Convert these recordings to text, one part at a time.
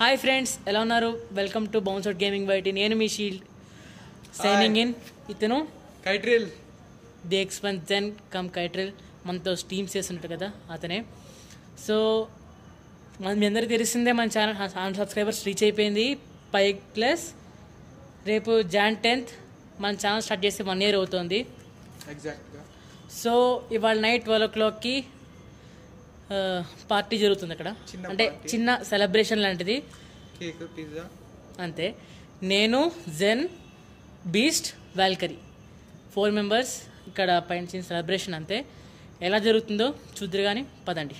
Hi friends ఎలా ఉన్నారు welcome to bounce out gaming బయటి నేను మీ షీల్డ్ సైనింగ్ ఇన్ ఇతను కైట్రిల్ ది ఎక్స్పెన్సెన్ కమ్ కైట్రిల్ మనతో స్టీమ్స్ చేస్తుంటారు కదా అతనే సో మన మీ అందరికీ తెలిసిందే మన ఛానల్ హండ్రెడ్ సబ్స్క్రైబర్స్ రీచ్ అయిపోయింది ఫైవ్ ప్లస్ రేపు జాన్ టెన్త్ మన ఛానల్ స్టార్ట్ చేసి వన్ ఇయర్ అవుతుంది ఎగ్జాక్ట్గా సో ఇవాళ నైట్ ట్వెల్వ్ ఓ క్లాక్కి పార్టీ జరుగుతుంది అక్కడ చిన్న అంటే party. చిన్న సెలబ్రేషన్ లాంటిది కేక్ పిజ్జా అంతే నేను Zen Beast Valkyrie four members ఇక్కడ పైన చిన్న సెలబ్రేషన్ అంతే ఎలా జరుగుతుందో చూద్దరు కానీ పదండి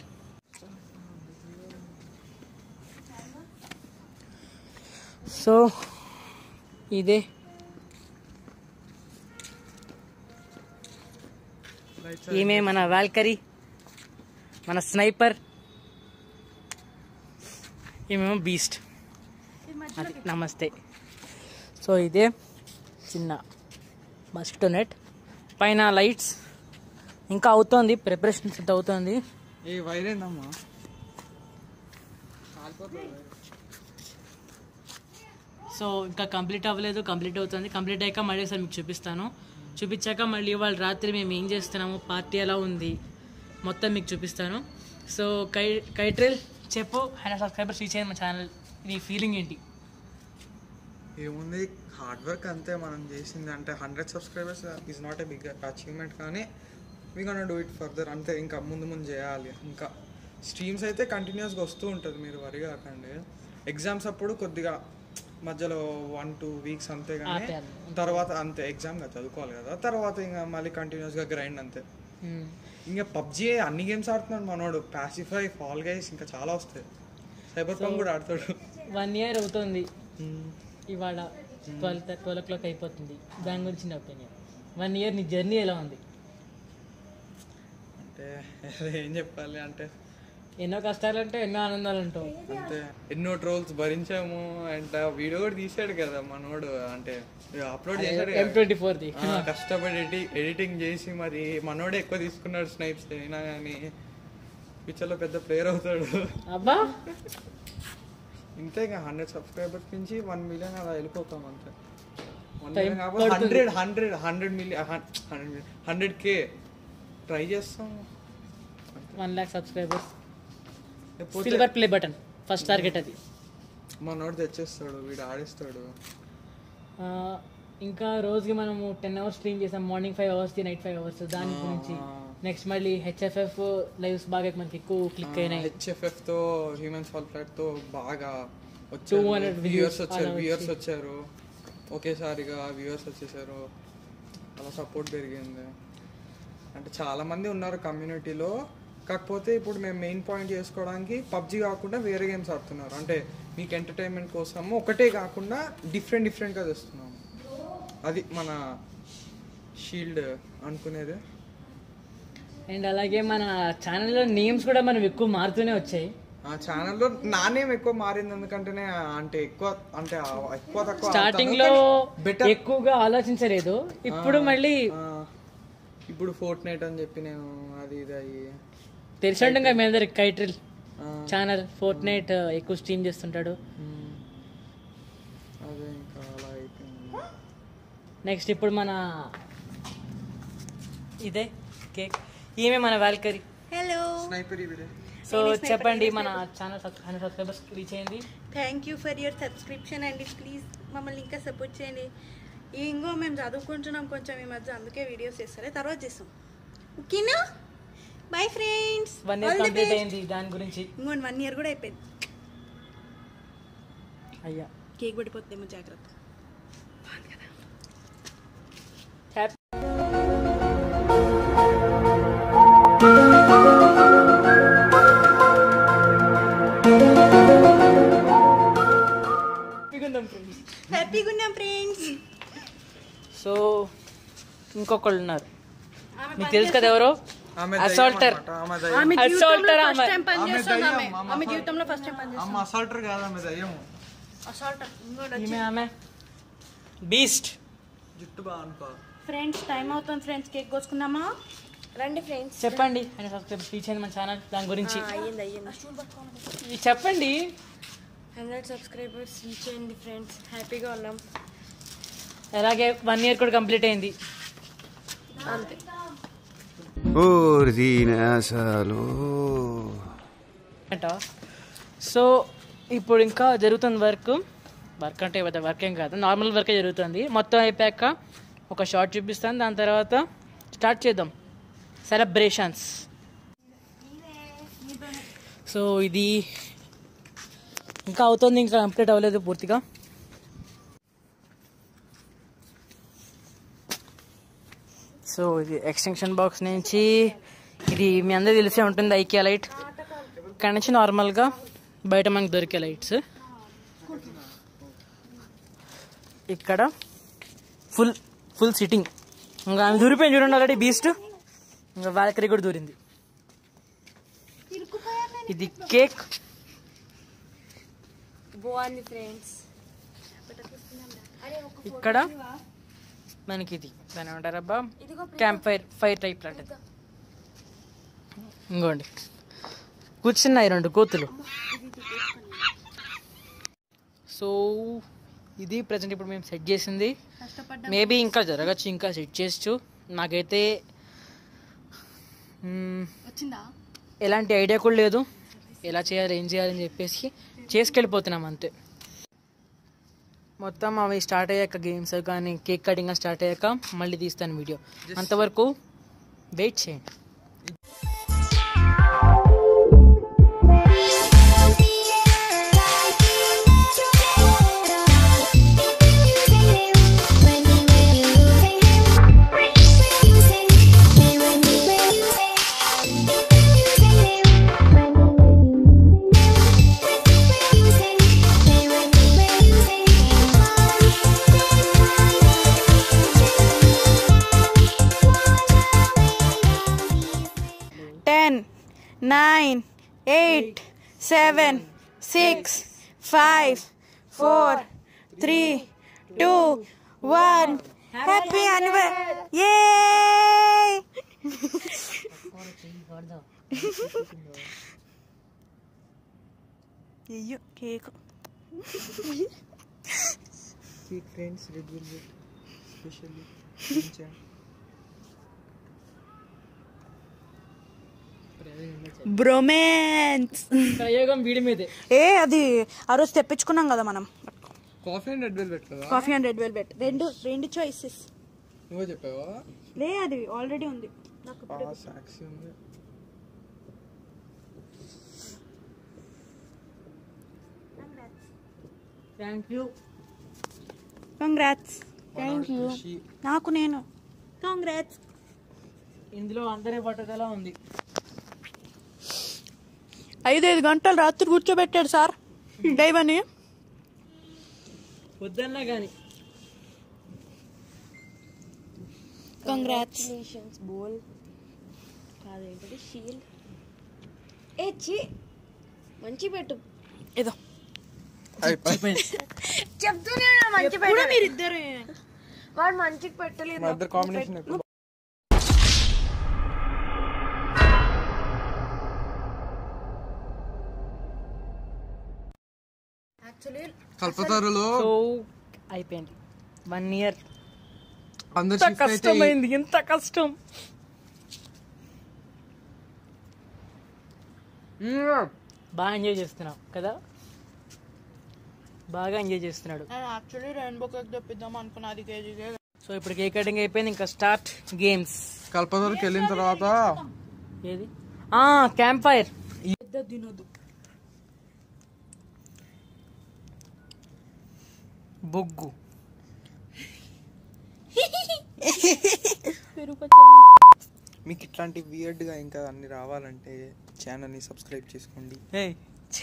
సో ఇదే ఈమె మన వాల్కరీ మన స్నైపర్ ఈమెమో బీస్ట్ అది నమస్తే సో ఇదే చిన్న మస్కిటో నెట్ పైన లైట్స్ ఇంకా అవుతోంది ప్రిపరేషన్స్ అంతా అవుతోంది ఏ వైరేందమ్మా సో ఇంకా కంప్లీట్ అవ్వలేదు కంప్లీట్ అవుతుంది కంప్లీట్ అయ్యాక మళ్ళీ ఒకసారి మీకు చూపిస్తాను చూపించాక మళ్ళీ ఇవాళ రాత్రి మేము ఏం చేస్తున్నాము పార్టీ ఎలా ఉంది మొత్తం మీకు చూపిస్తాను సో కై కైట్రిల్ చెప్పు హండ్రెడ్ సబ్స్క్రైబర్స్ రీచ్ అయింది మా ఛానల్ నీ ఫీలింగ్ ఏంటి ఏముంది హార్డ్ వర్క్ అంతే మనం చేసింది అంటే hundred subscribers is not a big achievement కానీ we gonna do it further అంతే ఇంకా ముందు ముందు చేయాలి ఇంకా స్ట్రీమ్స్ అయితే కంటిన్యూస్గా వస్తూ ఉంటుంది మీరు వరి కాకండి ఎగ్జామ్స్ అప్పుడు కొద్దిగా మధ్యలో వన్ టూ వీక్స్ అంతే కానీ ఆపేయాలి. తర్వాత అంతే ఎగ్జామ్గా చదువుకోవాలి కదా తర్వాత ఇంకా మళ్ళీ కంటిన్యూస్గా గ్రైండ్ అంతే ఇంకా పబ్జీ అన్ని గేమ్స్ ఆడుతున్నాడు మనోడు పాసిఫై ఫాల్ గైస్ ఇంకా చాలా వస్తాయి సైబర్ పంక్ కూడా ఆడతాడు వన్ ఇయర్ అవుతుంది ఇవాళ ట్వెల్వ్ ట్వెల్వ్ ఓ క్లాక్ అయిపోతుంది దాని గురించి నా ఒపీనియన్ వన్ ఇయర్ నీ జర్నీ ఎలా ఉంది అంటే ఏం చెప్పాలి అంటే ఎన్నో కష్టాలు ఉంటాయి ఎన్నో ఆనందాలు ఉంటాయి అంతే ఎన్నో ట్రోల్స్ భరించాము అండ్ వీడియో కూడా తీసాడు కదా మనోడు అంటే అప్లోడ్ చేశాడు ఎం ట్వంటీ ఫోర్ది ఆ, కష్టపడి ఎడి ఎడిటింగ్ చేసి మరి మనోడే ఎక్కువ తీసుకున్నాడు స్నైప్స్ అయినా కానీ ఫ్యూచర్లో పెద్ద ప్లేయర్ అవుతాడు అబ్బా ఇంతే ఇంకా హండ్రెడ్ సబ్స్క్రైబర్స్ నుంచి వన్ మిలియన్ అలా వెళ్ళిపోతాం అంతే వన్ Time మిలియన్ కాకపోతే పడుతుంది. Hundred hundred hundred million hundred hundred K try చేస్తాం వన్ ల్యాక్ సబ్స్క్రైబర్స్ లేకపోతే silver play button first target అది మనోడు తెచ్చేస్తాడు వీడు ఆడిస్తాడు ఆ, ఇంకా రోజుకి మనము టెన్ అవర్స్ స్ట్రీమ్ చేసాం morning five hours night five hours దాని గురించి నెక్స్ట్ మళ్ళీ హెచ్ఎఫ్ఎఫ్ లైవ్స్ బాగా మనకి ఎక్కువ క్లిక్ అయినాయి హెచ్ఎఫ్ఎఫ్ తో హ్యూమన్స్ ఫాల్ ఫ్లాట్ తో బాగా 200 views వ్యూవర్స్ వచ్చారు అలా వ్యూవర్స్ వచ్చారు ఒకేసారిగా వ్యూవర్స్ వచ్చేసారు అలా సపోర్ట్ పెరిగింది అంటే చాలా మంది ఉన్నారు కమ్యూనిటీలో కాకపోతే ఇప్పుడు మేము మెయిన్ పాయింట్ చేసుకోవడానికి పబ్జి కాకుండా వేరే గేమ్స్ ఆడుతున్నారు అంటే మీకు ఎంటర్టైన్మెంట్ కోసము ఒకటే కాకుండా డిఫరెంట్ డిఫరెంట్గా తెస్తున్నాము అది మన షీల్డ్ అనుకునేది అండ్ అలాగే మన ఛానల్లో నేమ్స్ కూడా మనం ఎక్కువ మారుతూనే వచ్చాయి ఆ ఛానల్లో నా నేమ్ ఎక్కువ మారింది ఎందుకంటేనే అంటే ఎక్కువ అంటే ఆ ఎక్కువ తక్కువ స్టార్టింగ్ లో బెటర్ ఎక్కువగా ఆలోచించలేదు ఇప్పుడు మళ్ళీ ఇప్పుడు ఫోర్ట్ నైట్ అని చెప్పి నేను అది ఇది అయ్యి తెలిసినట్టుగా మీ అందరికి కైట్రిల్ ఆ, ఛానల్ ఫోర్ట్ నైట్ ఎక్కువ స్ట్రీమ్ చేస్తుంటాడు ఉమ్, అదే ఇంకా అలా అయిపోయింది నెక్స్ట్ ఇప్పుడు మన ఇదే కేక్ ఈమె మన వాల్కరీ హలో స్నైపర్ వీడే సో చెప్పండి మన ఛానల్ హండ్రెడ్ సబ్స్క్రైబర్స్ రీచ్ అయింది thank you for your subscription అండి ప్లీజ్ మమ్మల్ని ఇంకా సపోర్ట్ చేయండి ఇంకో మేము చదువుకుంటున్నాం కొంచెం ఈ మధ్య అందుకే వీడియోస్ చేస్తారే తర్వాత చేస్తాం ఓకేనా bye friends one year complete అయింది దాని గురించి ఇంకోటి వన్ ఇయర్ కూడా అయిపోయింది అయ్యా కేక్ పడిపోతుందేమో జాగ్రత్త హ్యాపీ హ్యాపీగా ఉన్నాం ఫ్రెండ్స్ సో ఇంకొకళ్ళు ఉన్నారు మీకు తెలుసు కదా ఎవరో ఆమె అసాల్టర్ ఆమె దయ్యం ఆమె Assaulter జీవితంలో ఆమె. ఫస్ట్ టైం పని ఆమె చేస్తుంది ఆమె దయ్యం, ఆమె ఆమె జీవితంలో ఫస్ట్ టైం పని అమ్మ అసాల్టర్ కాదు ఆమె దయ్యం చేస్తుంది అసాల్ట్ ఇంకోటి ఈమె ఆమె బీస్ట్ జుట్టు బాగా అనుకో ఫ్రెండ్స్ టైం అవుతుంది ఫ్రెండ్స్ కేక్ కోసుకుందామా రండి ఫ్రెండ్స్ చెప్పండి ఆయన సబ్స్క్రైబ్ రీచ్ అయింది మన ఛానల్ దాని గురించి అయ్యింది అయ్యింది ఇది చెప్పండి హండ్రెడ్ సబ్స్క్రైబర్స్ రీచ్ అయింది ఫ్రెండ్స్ హ్యాపీగా ఉన్నాం అలాగే వన్ ఇయర్ కూడా కంప్లీట్ అయింది అంతే అసలు అంట సో ఇప్పుడు ఇంకా జరుగుతుంది వర్క్ వర్క్ అంటే పెద్ద వర్క్ ఏం కాదు నార్మల్ వర్కే జరుగుతుంది మొత్తం అయిపోయాక ఒక షార్ట్ చూపిస్తాను దాని తర్వాత స్టార్ట్ చేద్దాం సెలబ్రేషన్స్ సో ఇది ఇంకా అవుతుంది ఇంకా కంప్లీట్ అవ్వలేదు పూర్తిగా సో ఇది ఎక్స్టెన్షన్ బాక్స్ నుంచి ఇది మీ అందరూ తెలిసే ఉంటుంది ఐకియా లైట్ ఇక్కడ నుంచి నార్మల్గా బయట మనకు దొరికే లైట్స్ ఇక్కడ ఫుల్ ఫుల్ సిట్టింగ్ ఇంకా ఆమె దూరిపోయింది చూడండి ఆల్రెడీ బీస్ట్ ఇంకా వాల్కరీ కూడా దూరింది ఇది కేక్ బాగుంది ఫ్రెండ్స్ ఇక్కడ మనకి ఇది దాని ఏమంటారబ్బా క్యాంప్ ఫైర్ ఫైర్ టైప్ లాంటిది ఇంకోండి కూర్చున్నాయి రెండు కోతులు సో ఇది ప్రజెంట్ ఇప్పుడు మేము సెట్ చేసింది మేబీ ఇంకా జరగచ్చు ఇంకా సెట్ చేయొచ్చు నాకైతే మ్మ్, వచ్చిందా ఎలాంటి ఐడియా కూడా లేదు ఎలా చేయాలి ఏం చేయాలని చెప్పేసి చేసుకెళ్ళిపోతున్నాం అంతే మొత్తం అవి స్టార్ట్ అయ్యాక గేమ్స్ కానీ కేక్ కటింగ్ స్టార్ట్ అయ్యాక మళ్ళీ తీస్తాను వీడియో అంతవరకు వెయిట్ చేయండి ten nine eight seven six five four three two one happy anniversary ఏ అయ్యో cake sweet friends red velvet specially bromance ప్రయోగం వీడి మీదే ఏ అది ఆ రోజు తెప్పించుకున్నాం కదా మనం కాఫీ అండ్ రెడ్ వెల్వెట్ కదా కాఫీ అండ్ రెడ్ వెల్వెట్ రెండు రెండు చాయిసెస్ నువ్వే చెప్పావా లే అది ఆల్రెడీ ఉంది సాక్షి ఉంది thank you congrats thank you Khushi నాకు నేను కాంగ్రాట్స్ ఇందులో అందరి పట్టుదల ఉంది ఐదైదు గంటలు రాత్రి కూర్చోబెట్టాడు సార్ డైవని వద్దన్నా కానీ కంగ్రాట్స్ బోల్ కాదేంటది షీల్డ్ ఏ చి మంచి పెట్టు ఏదో అయిపోయింది చెప్తూనే ఉన్నా మంచి కూడా మీరు ఇద్దరు వాడు మంచికి పెట్టలేదు మా ఇద్దరు కాంబినేషన్ ఎక్కువ యాక్చువల్లీ కల్పతరులో సో అయిపోయింది వన్ ఇయర్ అందరు ఎంత షిఫ్ట్ అయితే కష్టమైంది ఎంత కష్టం మ్మ్. బాగా ఎంజాయ్ చేస్తున్నాం కదా బాగా ఎంజాయ్ చేస్తున్నాడు యాక్చువల్లీ రెయిన్బో కేక్ తెప్పిద్దాం అనుకున్నా అది కేజీకే సో ఇప్పుడు కేక్ కటింగ్ అయిపోయింది ఇంకా స్టార్ట్ గేమ్స్ కల్పతరుకి వెళ్ళిన తర్వాత ఏది క్యాంప్ ఫైర్ పెద్ద తినొద్దు బొగ్గు మీకు ఇట్లాంటి weird గా ఇంకా అన్ని రావాలంటే ఛానల్ని సబ్స్క్రైబ్ చేసుకోండి ఏయ్, ఛీ.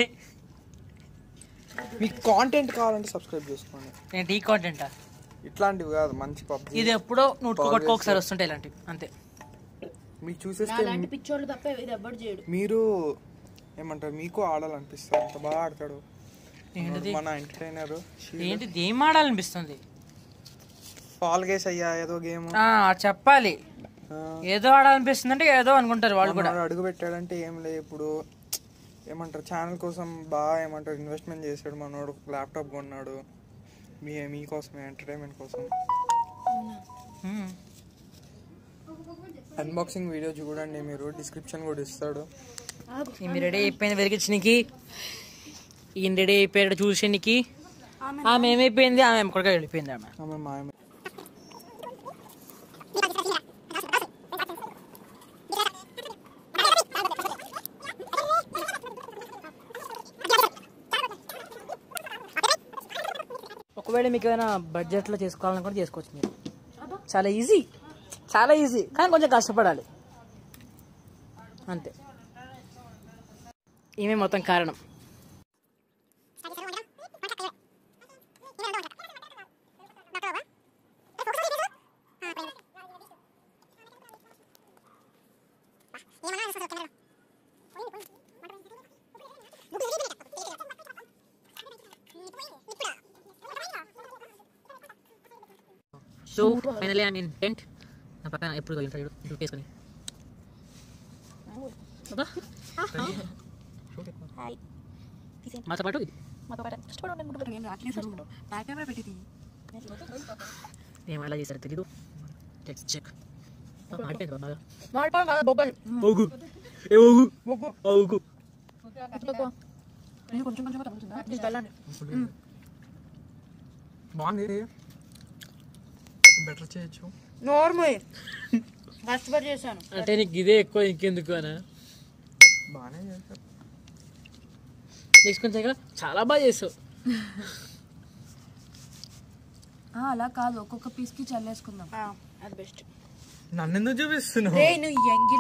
మీకు కాంటెంట్ కావాలంటే సబ్స్క్రైబ్ చేసుకోండి ఏంటి ఈ కాంటెంట్ ఇట్లాంటివి కాదు మంచి పబ్జి ఇది ఎప్పుడో నూటుకు కొట్టుకో ఒకసారి వస్తుంటాయి ఇలాంటివి అంతే మీకు చూసేస్తే అలాంటి పిచ్చోళ్ళు తప్ప ఇది ఎవ్వడు చేయడు మీరు ఏమంటారు మీకు ఆడాలనిపిస్తుంది అంత బాగా ఆడతాడు ఏంటిది మన ఎంటర్టైనర్ ఏంటి ఏం ఆడాలనిపిస్తుంది ఫాల్ గేస్ అయ్యా ఏదో గేమ్ ఆ, చెప్పాలి ఏదో ఆడాలనిపిస్తుంది అంటే ఏదో అనుకుంటారు వాళ్ళు కూడా అడుగు పెట్టాడంటే ఏం లేదు ఇప్పుడు ఏమంటారు ఛానల్ కోసం బాగా ఏమంటారు ఇన్వెస్ట్మెంట్ చేశాడు మనోడు ల్యాప్టాప్ కొన్నాడు మీ మీకోసమే ఎంటర్టైన్మెంట్ కోసం అన్బాక్సింగ్ వీడియో చూడండి మీరు డిస్క్రిప్షన్ కూడా ఇస్తాడు ఈమె రెడీ అయిపోయింది వెలిగించడానికి ఈయన రెడీ అయిపోయాడు చూసేనికి ఆమె ఏమైపోయింది ఆమె ఎక్కడికి వెళ్ళిపోయింది ఆమె ఆమె మాయ ఒకవేళ మీకు ఏమైనా బడ్జెట్లో చేసుకోవాలని కూడా చేసుకోవచ్చు మీరు చాలా ఈజీ చాలా ఈజీ కానీ కొంచెం కష్టపడాలి అంతే ఈమె మొత్తం కారణం so finally I mean tent నా పక్కన ఎప్పుడు ఇంటర్వ్యూ ఇప్పుడు చేసుకొని అబ్బా. మాతో పాటు ఇది ఏం అలా చేశారో తెలీదు లెట్స్ చెక్ మాడిపోయింది బాగా ఓగు ఏ ఓగు ఓగు బాగుంది బెటర్ చేయొచ్చు నార్మల్ కష్టపడి చేశాను అంటే నీకు ఇదే ఎక్కువ ఇంకెందుకు అనా బాగానే చేశారు నెక్స్ట్ కొంచెం చాలా బాగా చేసావు అలా కాదు ఒక్కొక్క పీస్ కి చల్లేసుకుందాం అది బెస్ట్ నన్ను ఎందుకు చూపిస్తున్నావు రే నువ్వు ఎంగిల్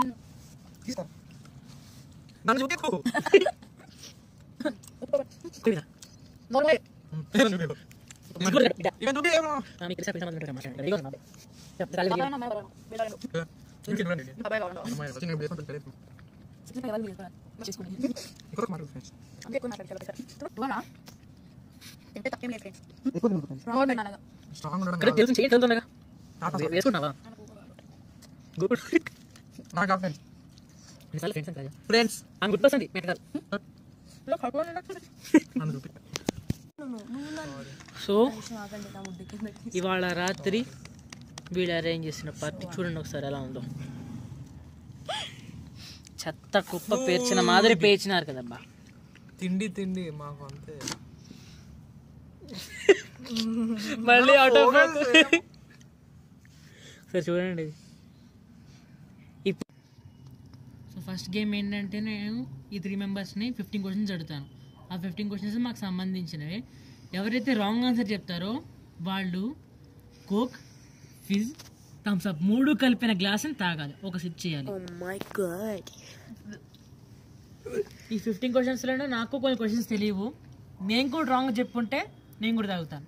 నన్ను చూపించు ఇవన్నీ చూపించు. అమ్మాయి వచ్చిన ఇప్పుడు చేసుకుంటే తెలియదు. ఇంకొక మాట ఫ్రెండ్స్ స్ట్రాంగ్ ఉండడం కాదు. తెలుసు చేయి తెలుతుండగా నాకు అసలు- వేసుకున్నావా గుడ్ నాకు ఆ ఫ్రెండ్స్ ఎన్నిసార్లు ఫ్రెండ్స్ అంటే ఫ్రెండ్స్ ఆమె గుర్తొస్తుంది మెటకాలు నన్ను చూపి సో ఇవాళ రాత్రి వీళ్ళు అరేంజ్ చేసిన పార్టీ చూడండి ఒకసారి ఎలా ఉందో చెత్త కుప్ప పేర్చిన మాదిరి పేర్చినారు కదబ్బా తిండి తిండి మాకు అంతే మళ్ళీ ఆటో సరే చూడండి ఇది. ఇప్- సో ఫస్ట్ గేమ్ ఏంటంటే నేను ఈ త్రీ మెంబర్స్ని ఫిఫ్టీన్ క్వశ్చన్స్ అడుగుతాను ఆ ఫిఫ్టీన్ క్వశ్చన్స్ మాకు సంబంధించినవి ఎవరైతే రాంగ్ ఆన్సర్ చెప్తారో వాళ్ళు కోక్ ఫిజ్ థమ్స్ అప్ మూడు కలిపిన గ్లాస్ని తాగాలి ఒక సిప్ చేయాలి మై గాడ్ ఈ ఫిఫ్టీన్ క్వశ్చన్స్లోనే నాకు కొన్ని క్వశ్చన్స్ తెలియవు నేను కూడా రాంగ్ చెప్పుంటే నేను కూడా తాగుతాను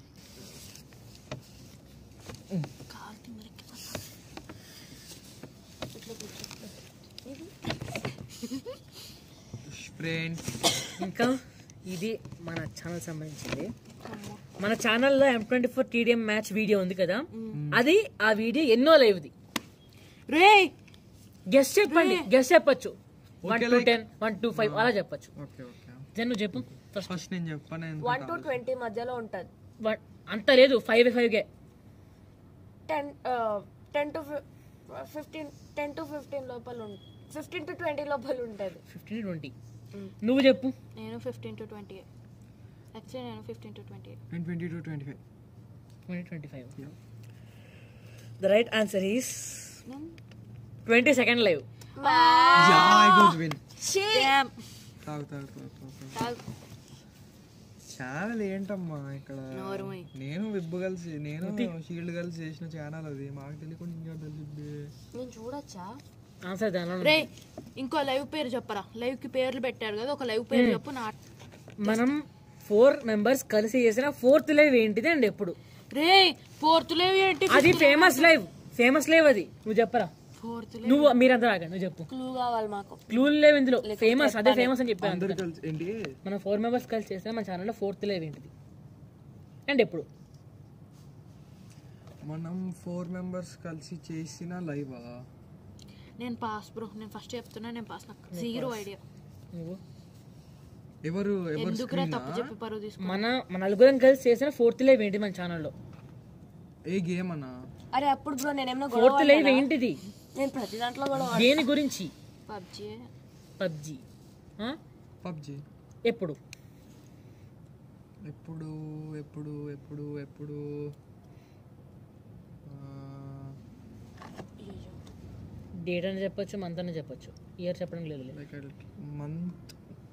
ఫ్రెండ్స్ ఇంకా ఇది మన ఛానల్ సంబంధించింది మన ఛానల్లో M twenty four TDM match video ఉంది కదా అది ఆ వీడియో ఎన్నో లైవ్ది రే గెస్ట్ చెప్పండి గెస్ట్ చెప్పొచ్చు one to ten one to five అలా చెప్పొచ్చు ఓకే ఓకే దెన్ నువ్వు చెప్పు ఫస్ట్ ఫస్ట్ నేను చెప్పాను వన్ టు ట్వంటీ మధ్యలో ఉంటుంది అంత లేదు ఫైవ్ ఫైవ్ గే ten ten to fifteen ten to fifteen లోపల ఫిఫ్టీన్ టు ట్వంటీ లోపల ఉంటుంది ఫిఫ్టీన్ ట్వంటీ నువ్వు చెప్పు నేను fifteen to twenty eight actually నేను ఫిఫ్టీన్ టు ట్వంటీ ఎయిట్ నేను twenty to twenty five twenty twenty five the right answer is twenty second live I got win తాగు తాగు తాగు తాగు ఛానల్ ఏంటమ్మా ఇక్కడ నేను విబ్బు కలిసి నేను షీల్డ్ కలిసి చేసిన ఛానల్ అది మాకు తెలియకుండా ఇంకా తెలిసింది నేను చూడొచ్చా ఆన్సర్ దానిలో రే ఇంకో లైవ్ పేరు చెప్పరా లైవ్ కి పేర్లు పెట్టారు కదా ఒక లైవ్ పేరు చెప్పు నా మనం ఫోర్ మెంబర్స్ కలిసి చేసిన ఫోర్త్ లైవ్ ఏంటిది అండి ఎప్పుడు రే ఫోర్త్ లైవ్ ఏంటి అది ఫేమస్ లైవ్ ఫేమస్ లైవ్ అది నువ్వు చెప్పరా ఫోర్త్ నువ్వు మీరంతా రాగా నువ్వు చెప్పు క్లూ కావాలి మాకు క్లూలు లేవు ఇందులో ఫేమస్ అదే ఫేమస్ అని చెప్పాను అందరు కలిసి ఏంటి మనం ఫోర్ మెంబర్స్ కలిసి చేస్తే మన ఛానల్లో ఫోర్త్ లైవ్ ఏంటిది అండ్ ఎప్పుడు మనం ఫోర్ మెంబర్స్ కలిసి చేసిన లైవా నేను పాస్ బ్రో నేను ఫస్ట్ చెప్తున్నా నేను పాస్ నాకు జీరో ఐడియా నువ్వు ఎవరు ఎవరు ఎందుకురా తప్పు చెప్పి పరువు తీసుకు మన మన నలుగురం కలిసి చేసిన ఫోర్త్ లైవ్ ఏంటి మన ఛానల్లో ఏ గేమ్ అన్నా అరే అప్పుడు బ్రో నేనేమన్నా గొడవ ఫోర్త్ లైవ్ ఏంటిది నేను ప్రతి దాంట్లో గొడవ దేని గురించి పబ్జీ పబ్జి పబ్జి ఎప్పుడు ఎప్పుడు ఎప్పుడు ఎప్పుడు ఎప్పుడు డేట్ అని చెప్పొచ్చు మంత్ అని చెప్పొచ్చు ఇయర్ చెప్పడం లేదు లైక్ మంత్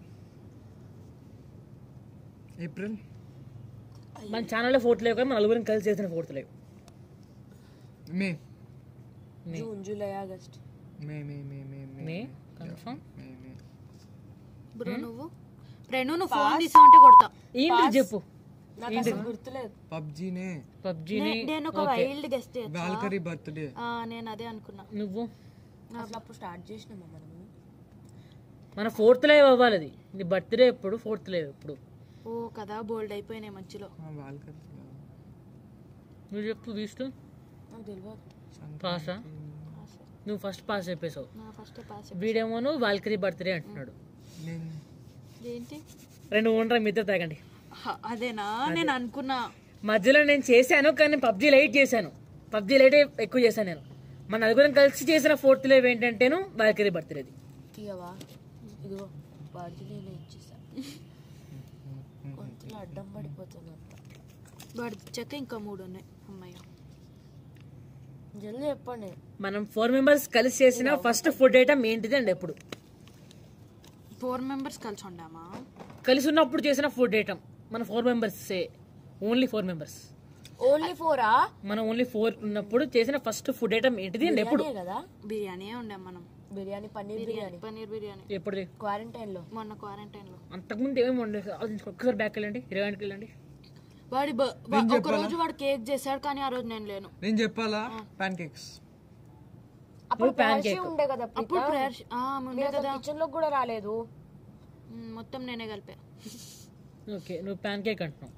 ఏప్రిల్ మన ఛానల్లో ఫోర్త్ లైవ్ కూడా మన నలుగురం కలిసి చేసిన fourth live May June July August May May May May May May confirm May May bro నువ్వు ప్రేణు నువ్వు ఫోన్ తీసావంటే కొడతా ఏంటి చెప్పు నాకు అసలు గుర్తులేదు పబ్జీనే పబ్జిని నేను ఒక వైల్డ్ గెస్ట్ వాల్కరీ బర్త్డే నేను అదే అనుకున్నా నువ్వు అసలు అప్పుడు స్టార్ట్ చేసినామా మనము మన ఫోర్త్ లైవ్ అవ్వాలి అది నీ బర్త్డే ఎప్పుడు ఫోర్త్ లైవ్ ఎప్పుడు ఓ కదా బోల్డ్ అయిపోయినాయి మధ్యలో వాల్కరీ నువ్వు చెప్పు వీస్ట్ నాకు తెలియదు పాసా నువ్వు ఫస్ట్ పాస్ చెప్పేసావు నా ఫస్ట్ పాస్ వీడేమోను వాల్కరీ బర్త్డే అంటున్నాడు నేను ఏంటి రెండు ఉండరా మిద్దరు తాగండి హ, అదేనా నేను అనుకున్నా మధ్యలో నేను చేశాను కానీ పబ్జీ లైట్ చేశాను పబ్జీ లైట్ ఎక్కువ చేశాను నేను మన నలుగురం కలిసి చేసిన ఫోర్త్ లైవ్ ఏంటంటేను వాల్కరీ బర్త్డేది ఇవా ఇదిగో వాడికి నేను ఇచ్చేసా గొంతులో అడ్డం పడిపోతుంది అంత వాడి చెక్క ఇంకా మూడు ఉన్నాయి అమ్మయ్య జల్దీ చెప్పండి మనం ఫోర్ మెంబర్స్ కలిసి చేసిన ఫస్ట్ ఫుడ్ ఐటమ్ ఏంటిది అండి ఎప్పుడు ఫోర్ మెంబర్స్ కలిసి ఉండామా కలిసి ఉన్నప్పుడు చేసిన ఫుడ్ ఐటమ్ మన four members only four members only ఫోరా మనం ఓన్లీ ఫోర్ ఉన్నప్పుడు చేసిన ఫస్ట్ ఫుడ్ ఐటమ్ ఏంటిది అండి ఎప్పుడు కదా బిర్యానీ ఉండాం మనం బిర్యానీ పన్నీర్ బిర్యానీ పన్నీర్ బిర్యానీ ఎప్పుడు క్వారంటైన్ లో మొన్న క్వారంటైన్ లో అంతకుముందు ఏమేమి ఉండేది ఆలోచించుకో. ఒక్కసారి బ్యాక్ వెళ్ళండి ఇరవై గంటకి వెళ్ళండి వాడి బ- వా- ఒక రోజు వాడు కేక్ చేశాడు కానీ ఆ రోజు నేను లేను నేను చెప్పాలా ప్యాన్ కేక్స్ అప్పుడు ప్యాన్ ఉండే కదా అప్పుడు ప్రేయర్ ఉండే కదా కిచెన్ లో కూడా రాలేదు మ్, మొత్తం నేనే కలిపా ఓకే నువ్వు ప్యాన్ కేక్ అంటున్నావు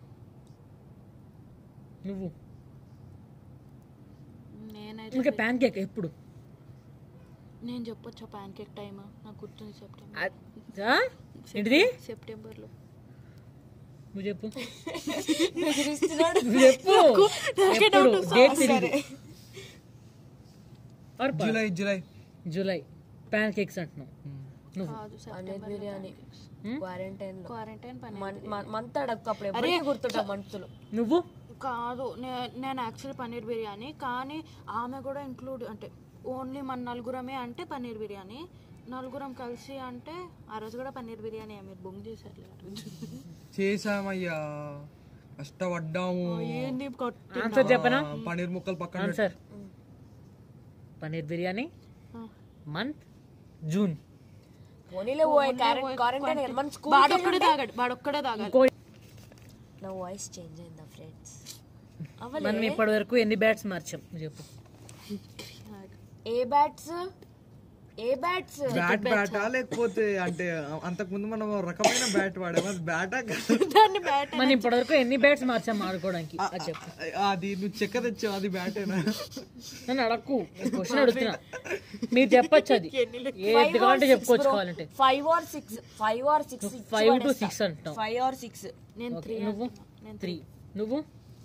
నువ్వు నేనైతే ఇంకా ప్యాన్ కేక్ ఎప్పుడు నేను చెప్పొచ్చా ప్యాన్ కేక్ టైమ్ నాకు గుర్తుంది సెప్టెంబర్ అ- ఆ? ఏంటిది సెప్టెంబర్ లో నువ్వు చెప్పు నువ్వు చెప్పు ఎప్పుడు డేట్ తెలియదు Or pa- July July July pancakes అంటున్నావు నువ్వు కాదు పన్నీర్ బిర్యానీ క్వారంటైన్ లో క్వారంటైన్ పని మంత్ అడగదు అప్పుడు ఎవరికి గుర్తుంటా మంత్లు నువ్వు కాదు నే- నేను యాక్చువల్లీ పన్నీర్ బిర్యానీ కానీ ఆమె కూడా ఇంక్లూడ్ అంటే ఓన్లీ మన నలుగురమే అంటే పన్నీర్ బిర్యానీ నలుగురం కలిసి అంటే ఆ రోజు కూడా పన్నీర్ బిర్యానీ మీరు బొంగ్ చేశారు చేసామయ్యా కష్టపడ్డాము ఏంది కొట్టి ఆన్సర్ చెప్పనా ఆ, పన్నీర్ ముక్కలు పక్కన పెట్టు. Answer paneer biryani month June పోనీలే పోయి క్వారంటైన్ మన స్కూల్ వాడొక్కడే తాగాడు వాడొక్కడే తాగాడు నా వాయిస్ చేంజ్ అయిందా ఫ్రెండ్స్ మనం ఇప్పటి వరకు ఎన్ని బ్యాట్స్ మార్చాం నువ్వు చెప్పు ఏ బ్యాట్స్ ఏ బ్యాట్స్ బ్యాట్ బ్యాటా లేకపోతే అంటే అంతకుముందు మనం ఒక రకమైన బ్యాట్ వాడాము అది బ్యాటా కాదు దాన్ని బ్యాట్ మనం ఇప్పటి వరకు ఎన్ని బ్యాట్స్ మార్చాం ఆడుకోవడానికి అది చెప్పు అది నువ్వు చెక్క తెచ్చావు అది బ్యాటేనా నన్ను అడక్కు క్వశ్చన్ అడుగుతున్నా మీరు చెప్పొచ్చు అది ఏది కావాలంటే చెప్పుకోవచ్చు కావాలంటే five or six five or six five to six అంటున్నావు ఫైవ్ ఆర్ సిక్స్ నేను ఓకే, నువ్వు త్రీ నువ్వు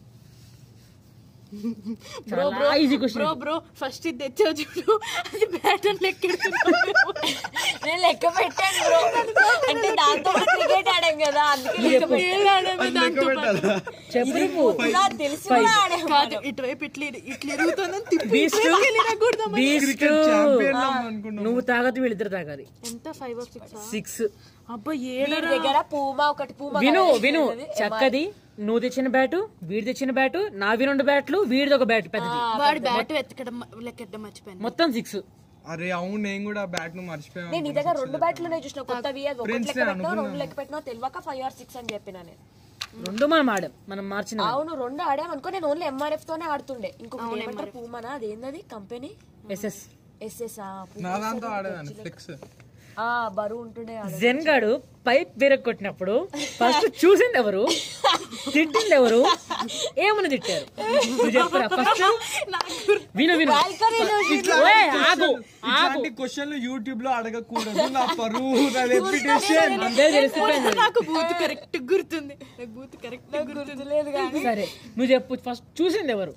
చాలా easy question bro bro first ఇది తెచ్చావు చూడు అది బ్యాట్ అని లెక్కెడుతున్నావు నేను లెక్క పెట్టాను బ్రో అంటే దాంతో క్రికెట్ ఆడాం కదా అందుకే లెక్క చెప్పు నువ్వు నాకు తెలిసి కూడా ఆడాం కాదు ఇటువైపు ఇట్లా ఇట్లా ఇరుగుతుందని తిప్పి బీస్ట్ బీస్ట్ ఛాంపియన్ అనుకున్నాం నువ్వు తాగదు వీళ్ళిద్దరు తాగాలి ఎంత ఫైవ్ ఆర్ సిక్స్ సిక్స్ అబ్బా వీడి ఏడరా దగ్గర పూమా ఒకటి పూమా విను విను చక్కది నువ్వు తెచ్చిన బ్యాటు వీడి తెచ్చిన బ్యాటు నావి రెండు బ్యాట్లు వీడిది ఒక బ్యాట్ పెద్దది వాడి బ్యాట్ వెతకడం లెక్కెట్టడం మర్చిపోయాను మొత్తం సిక్స్ అరే అవును నేను కూడా బ్యాట్ ను మర్చిపోయాను నేను నీ దగ్గర రెండు బ్యాట్లు ఉన్నాయి చూసిన కొత్తవి అది ఒకటి లెక్క పెట్టినా రెండు లెక్క పెట్టినా తెలియక ఫైవ్ ఆర్ సిక్స్ అని చెప్పిన నేను రెండు మనం ఆడాం మనం మార్చిన అవును రెండు ఆడాం అనుకో నేను ఓన్లీ ఎంఆర్ఎఫ్ తోనే ఆడుతుండే ఇంకొకటి ఏమంటారు పూమానా అదేందది కంపెనీ ఎస్ఎస్ ఎస్ఎస్ నా దాంతో ఆడేదాన్ని ఫ్లిక్స్ ఆ బరువు ఉంటుండే ఆడ జెన్ గాడు పైప్ విరగొట్టినప్పుడు ఫస్ట్ చూసింది ఎవరు తిట్టింది ఎవరు ఏమని తిట్టారు నువ్వు చెప్పురా ఫస్ట్ విను విను ఓయ్, ఆగు ఆగు ఇట్లాంటి క్వశ్చన్లు యూట్యూబ్ లో అడగకూడదు నా పరువు నా రెప్యుటేషన్ అందరూ తెలిసిపోయింది నాకు బూత్ కరెక్ట్ గుర్తుంది నాకు బూత్ కరెక్ట్ గుర్తుంది లేదు కానీ సరే నువ్వు చెప్పు ఫస్ట్ చూసింది ఎవరు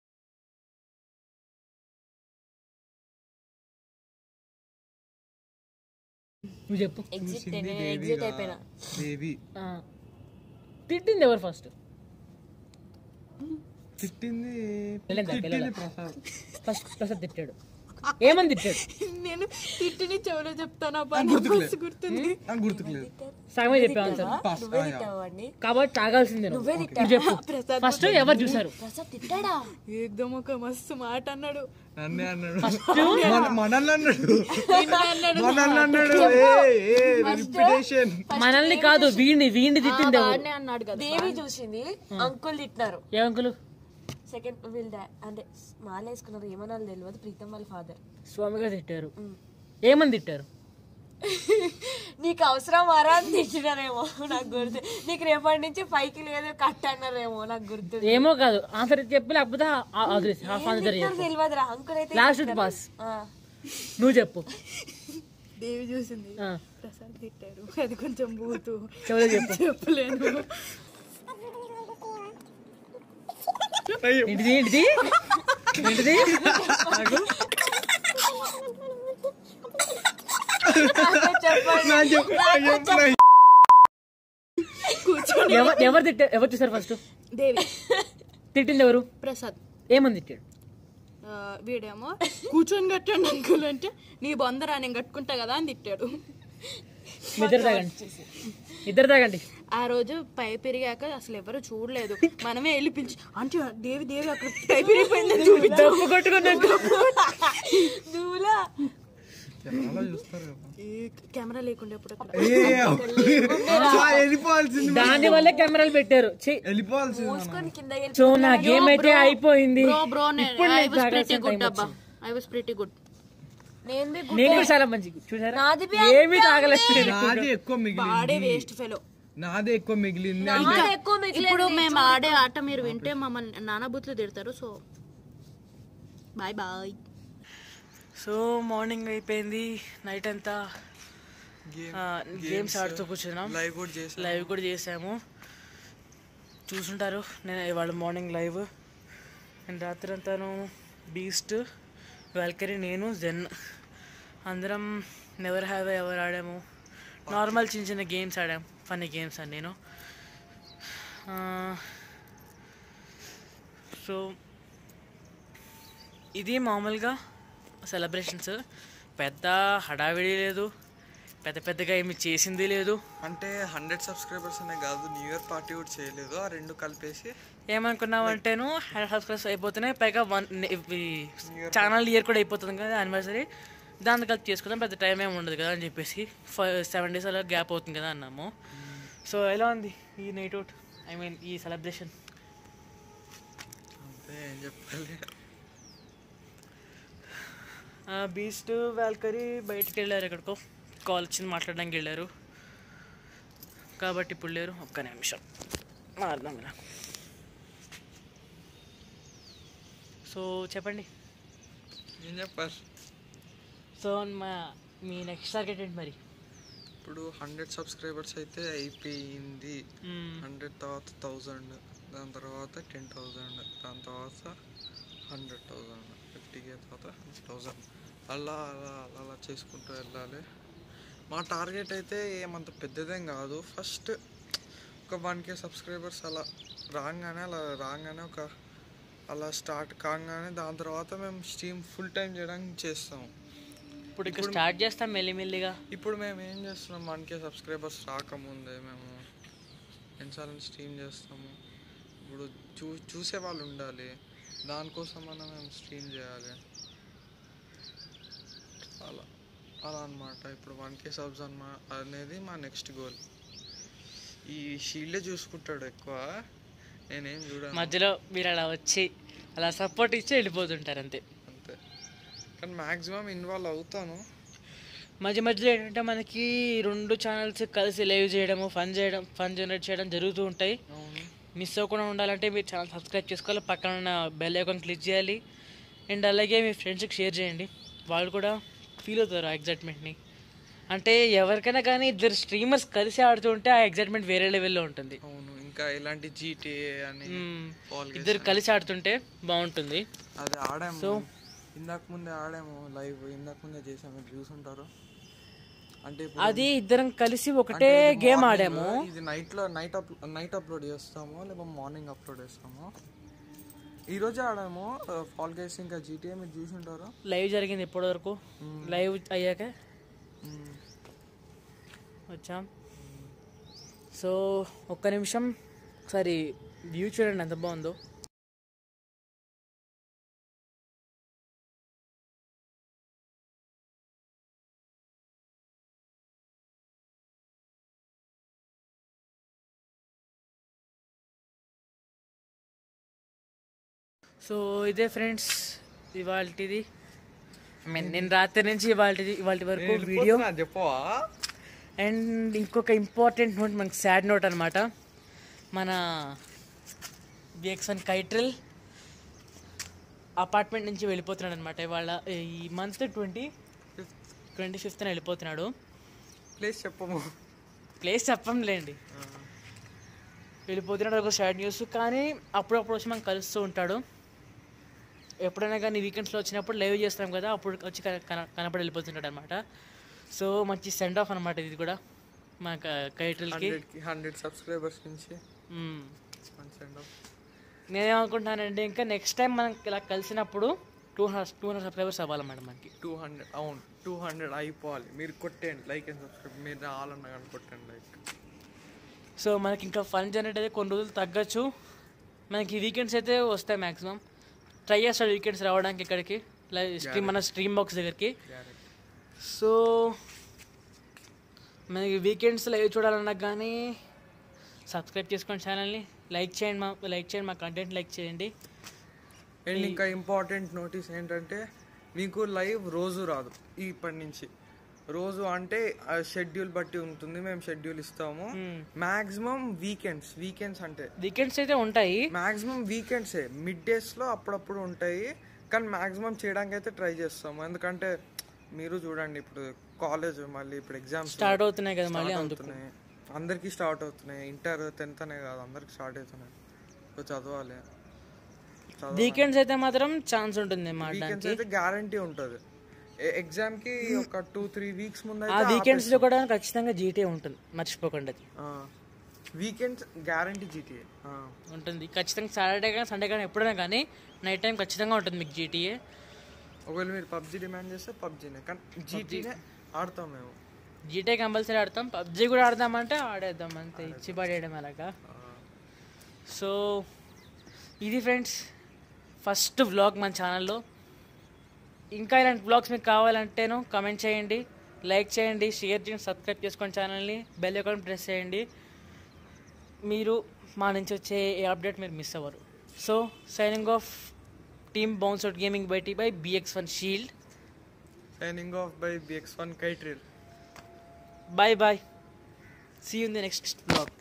నువ్వు చెప్పు ఎగ్జిట్ నేను ఎగ్జిట్ అయిపోయినా దేవి ఆ, తిట్టింది ఎవరు ఫస్ట్ తిట్టింది వెళ్ళండి, తిట్టింది వెళ్ళండి. ప్రసాద్ ఫస్ట్ ప్రసాద్ తిట్టాడు ఏమని తిట్టాడు నేను తిట్టిని చెవులో చెప్తాను నాకు గుర్తుకులేదు. బస్సు గుర్తుంది నాకు గుర్తుకులేదు సగమే చెప్పాను సార్ పాస్ నువ్వే తిట్టావు వాడిని కాబట్టి తాగాల్సిందే నువ్వు. నువ్వే నువ్వు చెప్పు ప్రసాద్ ఫస్ట్ ఎవరు చూసారు ప్రసాద్ తిట్టాడా ఏకదం ఒక మస్తు మాట అన్నాడు నన్నే అన్నాడు మన- మనల్ని అన్నాడు మనల్ని అన్నాడు రెప్యుటేషన్ మనల్ని కాదు వీడిని వీడిని తిట్టింది ఎవరు వాడినే అన్నాడు కదా దేవి చూసింది అంకుల్ తిట్టినారు ఏ అంకులు సెకండ్ వీళ్ళ డా- అంటే మాల వేసుకున్నారు ఏమన్నా తెలియదు ప్రీతం వాళ్ళ ఫాదర్ స్వామిగా తిట్టారు ఏమని తిట్టారు నీకు అవసరం మారా అని తిట్టినారేమో నాకు గుర్తు నీకు రేపటి నుంచి పైకి లేదు కట్ అన్నారేమో నాకు గుర్తు ఏమో కాదు ఆన్సర్ చెప్పి లేకపోతే వదిలేసి హాఫ్ ఆన్సర్ చెప్పు తెలియదురా అంకుల్ అయితే లాస్ట్ పాస్ ఆ. నువ్వు చెప్పు దేవి చూసింది ఆ, ప్రసాద్ తిట్టారు అది కొంచెం బూతు చెవులో చెప్పు చెప్పలేను ఏంటిది ఏంటిది ఏంటిది ఆగు. ఎవరు ఎవరు తిట్ట ఎవరు చూసారు ఫస్ట్ దేవి తిట్టింది ఎవరు ప్రసాద్ ఏమని తిట్టాడు ఆ, వీడేమో కూర్చొని కట్టండి అంకుల్ అంటే నీ బొందరా నేను కట్టుకుంటా కదా అని తిట్టాడు మీ ఇద్దరు తాగండి ఇద్దరు తాగండి ఆ రోజు పై పెరిగాక అసలు ఎవరు చూడలేదు మనమే వెళ్ళి పిలిచి అంటే దేవి దేవి అక్కడ పై పెరిగిపోయిందని చూపిద్దాం దమ్ము కొట్టుకున్నట్టు దూలా కెమెరాలో చూస్తారు కదా. కెమెరా లేకుండా ఎప్పుడు అక్కడ ఏ, చా, వెళ్ళిపోవాల్సింది దాని వల్లే కెమెరాలు పెట్టారు ఛీ. వెళ్ళిపోవాల్సింది మూసుకొని కింద వెళ్ళి సో నా గేమ్ అయితే అయిపోయింది బ్రో బ్రో ఇప్పుడు ఐ నేను వాస్ ప్రిటీ తాగాల్సిన గుడ్ time అబ్బా ఐ వాస్ ప్రిటీ గుడ్ నేను బి నేను కూడా చాలా మంచి చూసారా నాది బి ఏమీ తాగలేదు నాదే ఎక్కువ మిగిలింది ఆడే వేస్ట్ ఫెలో నాదే ఎక్కువ మిగిలింది నాది ఎక్కువ మిగిలేదు ఇప్పుడు మేము ఆడే ఆట మీరు వింటే మమ్మల్ని నానా బూత్లు తిడతారు so bye bye so morning అయిపోయింది నైట్ అంతా గేమ్స్ ఆడుతూ కూర్చున్నాం లైవ్ కూడా చేసి లైవ్ కూడా చేసాము చూసుంటారు నేను ఇవాళ మార్నింగ్ లైవ్ నేను రాత్రి అంతాను బీస్ట్ వెల్కరీ నేను జెన్ అందరం నెవర్ హ్యావ్ ఎవరు ఆడాము నార్మల్ చిన్న చిన్న గేమ్స్ ఆడాము ఫన్నీ గేమ్స్ అని నేను సో ఇది మామూలుగా సెలబ్రేషన్స్ పెద్ద హడావిడి లేదు పెద్ద పెద్దగా ఏమి చేసింది లేదు అంటే హండ్రెడ్ సబ్స్క్రైబర్స్ అనే కాదు న్యూ ఇయర్ పార్టీ కూడా చేయలేదు ఆ రెండు కలిపేసి ఏమనుకున్నామంటేను హండ్రెడ్ సబ్స్క్రైబర్స్ అయిపోతున్నాయి పైగా వన్ ఛానల్ ఇయర్ కూడా అయిపోతుంది కదా యానివర్సరీ దాన్ని కలిపి చేసుకుందాం పెద్ద టైం ఏమి ఉండదు కదా అని చెప్పేసి సెవెన్ డేస్ అలా గ్యాప్ అవుతుంది కదా అన్నాము సో ఎలా ఉంది ఈ నైట్ అవుట్ ఐ మీన్ ఈ సెలబ్రేషన్ అంతే ఏం చెప్పాలి బీస్ట్ వాల్కరీ బయటికి వెళ్ళారు ఎక్కడికో కాల్ వచ్చింది మాట్లాడడానికి వెళ్ళారు కాబట్టి ఇప్పుడు లేరు ఒక్క నిమిషం మారుదాం ఇలా సో చెప్పండి ఏం చెప్పాలి సో మా మీ నెక్స్ట్ టార్గెట్ ఏంటి మరి ఇప్పుడు హండ్రెడ్ సబ్స్క్రైబర్స్ అయితే అయిపోయింది మ్మ్. హండ్రెడ్ తర్వాత థౌజండ్ దాని తర్వాత టెన్ థౌజండ్ దాని తర్వాత హండ్రెడ్ థౌజండ్ ఫిఫ్టీ కే తర్వాత హండ్రెడ్ థౌజండ్ అలా అలా అలా అలా చేసుకుంటూ వెళ్ళాలి మా టార్గెట్ అయితే ఏమంత పెద్దదేం కాదు ఫస్ట్ ఒక వన్ కే సబ్స్క్రైబర్స్ అలా రాగానే అలా రాగానే ఒక అలా స్టార్ట్ కాగానే దాని తర్వాత మేము స్ట్రీమ్ ఫుల్ టైం చేయడానికి చేస్తాం ఇప్పుడు ఇక్కడ స్టార్ట్ చేస్తాం మెల్లిమెల్లిగా ఇప్పుడు మేము ఏం చేస్తున్నాం వన్ కే సబ్స్క్రైబర్స్ రాకముందే మేము ఎన్నిసార్లు స్ట్రీమ్ చేస్తాము ఇప్పుడు చూ చూసే వాళ్ళు ఉండాలి దానికోసం మనం మేము స్ట్రీమ్ చేయాలి అలా అలా అనమాట ఇప్పుడు వన్ కే సబ్స్ అన్నమా అనేది మా నెక్స్ట్ గోల్ ఈ షీల్డే చూసుకుంటాడు ఎక్కువ నేనేం చూడను మధ్యలో మీరు అలా వచ్చి అలా సపోర్ట్ ఇచ్చి వెళ్ళిపోతుంటారు అంతే అంతే కానీ మ్యాక్సిమం ఇన్వాల్వ్ అవుతాను మధ్య మధ్యలో ఏంటంటే మనకి రెండు ఛానల్స్ కలిసి లైవ్ చేయడము ఫన్ చేయడం ఫన్ జనరేట్ చేయడం జరుగుతూ ఉంటాయి అవును మిస్ అవ్వకుండా ఉండాలంటే మీరు ఛానల్ సబ్స్క్రైబ్ చేసుకోవాలి పక్కన ఉన్న బెల్ ఐకాన్ క్లిక్ చేయాలి అండ్ అలాగే మీ ఫ్రెండ్స్కి షేర్ చేయండి వాళ్ళు కూడా ఫీల్ అవుతారు ఆ ఎగ్జైట్మెంట్ని అంటే ఎవరికైనా కానీ ఇద్దరు స్ట్రీమర్స్ కలిసి ఆడుతుంటే ఆ ఎగ్జైట్మెంట్ వేరే లెవెల్లో ఉంటుంది అవును ఇంకా ఇలాంటి జీటీఏ అని మ్మ్. Fall Guys ఇద్దరు కలిసి ఆడుతుంటే బాగుంటుంది అది ఆడాము So- ఇందాక ముందే ఆడాము లైవ్ ఇందాక ముందే చేసాము మీరు చూసుంటారు అంటే ఇప్పుడు అది ఇద్దరం కలిసి ఒకటే అంటే ఇది గేమ్ morning, ఆడాము ఇది నైట్ లో నైట్ అప్ నైట్ అప్లోడ్ చేస్తాము లేకపోతే మార్నింగ్ అప్లోడ్ చేస్తాము ఈ రోజే ఆడాము ఫాల్ గైస్ ఇంకా జీటీఏ మీరు చూసి ఉంటారు లైవ్ జరిగింది ఇప్పటి వరకు లైవ్ అయ్యాక వచ్చాం సో ఒక్క నిమిషం ఒకసారి వ్యూ చూడండి ఎంత బాగుందో సో ఇదే ఫ్రెండ్స్ ఇవాళది ఐ మీన్ నేను రాత్రి నుంచి ఇవాళది ఇవాళ వరకు వీడియో చెప్పవా అండ్ ఇంకొక ఇంపార్టెంట్ నోట్ మనకి సాడ్ నోట్ అనమాట మన బిఎక్స్ వన్ కైట్రిల్ అపార్ట్మెంట్ నుంచి వెళ్ళిపోతున్నాడు అనమాట ఇవాళ ఈ మంత్ ట్వంటీ ట్వంటీ ఫిఫ్త్న వెళ్ళిపోతున్నాడు ప్లేస్ చెప్పము ప్లేస్ చెప్పంలేండి వెళ్ళిపోతున్నాడు ఒక సాడ్ న్యూస్ కానీ అప్పుడప్పుడు వచ్చి మనం కలుస్తూ ఉంటాడు ఎప్పుడైనా కానీ వీకెండ్స్లో వచ్చినప్పుడు లైవ్ చేస్తాం కదా అప్పుడు వచ్చి కన- కన- కనపడి వెళ్ళిపోతుంటాడు అనమాట సో మంచి సెండ్ ఆఫ్ అనమాట ఇది కూడా మా కైట్రిల్కి హండ్రెడ్ కి హండ్రెడ్ సబ్స్క్రైబర్స్ నుంచి మంచి end of. నేనేమనుకుంటున్నానంటే ఇంకా నెక్స్ట్ టైం మనం ఇలా కలిసినప్పుడు two hundred two hundred subscribers అవ్వాలన్నమాట మనకి టూ హండ్రెడ్ అవును టూ హండ్రెడ్ అయిపోవాలి మీరు కొట్టేయండి లైక్ అండ్ సబ్స్క్రైబ్ మీరు రావాలన్నా కానీ కొట్టండి లైక్ సో మనకి ఇంకా ఫన్ జనరేట్ అయితే కొన్ని రోజులు తగ్గచ్చు మనకి వీకెండ్స్ అయితే వస్తాయి మ్యాక్సిమం ట్రై చేస్తాడు వీకెండ్స్ రావడానికి ఇక్కడికి లైవ్ స్ట్రీమ్ మన స్ట్రీమ్ బాక్స్ దగ్గరికి సో మనకి వీకెండ్స్ లైవ్ చూడాలన్నా కానీ సబ్స్క్రైబ్ చేసుకోండి ఛానల్ని లైక్ చేయండి మా లైక్ చేయండి మా కంటెంట్ లైక్ చేయండి అండ్ ఇంకా ఇంపార్టెంట్ నోటీస్ ఏంటంటే మీకు లైవ్ రోజు రాదు ఇప్పటి నుంచి రోజు అంటే షెడ్యూల్ బట్టి ఉంటుంది మేము షెడ్యూల్ ఇస్తాము మాక్సిమం వీకెండ్స్ వీకెండ్స్ అంటే వీకెండ్స్ అయితే ఉంటాయి మాక్సిమం వీకెండ్సే మిడ్ డేస్లో అప్పుడప్పుడు ఉంటాయి కానీ మాక్సిమం చేయడానికి అయితే ట్రై చేస్తాము ఎందుకంటే మీరు చూడండి ఇప్పుడు కాలేజ్ మళ్ళీ ఇప్పుడు ఎగ్జామ్స్ స్టార్ట్ అవుతున్నాయి కదా మళ్ళీ అందుకు అవుతున్నాయి అందరికీ స్టార్ట్ అవుతున్నాయి ఇంటర్ టెన్త్ అనే కాదు అందరికి స్టార్ట్ అవుతున్నాయి సో చదవాలి వీకెండ్స్ అయితే మాత్రం ఛాన్స్ ఉంటుంది మా వీకెండ్స్ అయితే గ్యారంటీ ఉంటుంది ఎగ్జామ్ కి ఒక టూ త్రీ వీక్స్ ముందు ఆ వీకెండ్స్ లో కూడా ఖచ్చితంగా జీటీ ఉంటుంది మర్చిపోకండి అది వీకెండ్స్ గ్యారంటీ జీటీఏ ఉంటుంది ఖచ్చితంగా సాటర్డే కానీ సండే కానీ ఎప్పుడైనా కానీ నైట్ టైం ఖచ్చితంగా ఉంటుంది మీకు జీటీఏ ఒకవేళ మీరు పబ్జి డిమాండ్ చేస్తే పబ్జీనే కానీ జీటీనే ఆడతాం మేము జీటీ కంపల్సరీ ఆడతాం పబ్జీ కూడా ఆడదామంటే ఆడేద్దాం అంతే ఇచ్చి పడేయడం అలాగా సో ఇది ఫ్రెండ్స్ ఫస్ట్ వ్లాగ్ మన ఛానల్లో ఇంకా ఇలాంటి వ్లాగ్స్ మీకు కావాలంటేనో కమెంట్ చేయండి లైక్ చేయండి షేర్ చేయండి సబ్స్క్రైబ్ చేసుకోండి ఛానల్ని బెల్ ఐకాన్ ప్రెస్ చేయండి మీరు మా నుంచి వచ్చే ఏ అప్డేట్ మీరు మిస్ అవ్వరు so signing off team bounce out gaming బైటీ by BX one shield signing off by BX one కైట్రిల్ Bye bye. See you in the next vlog.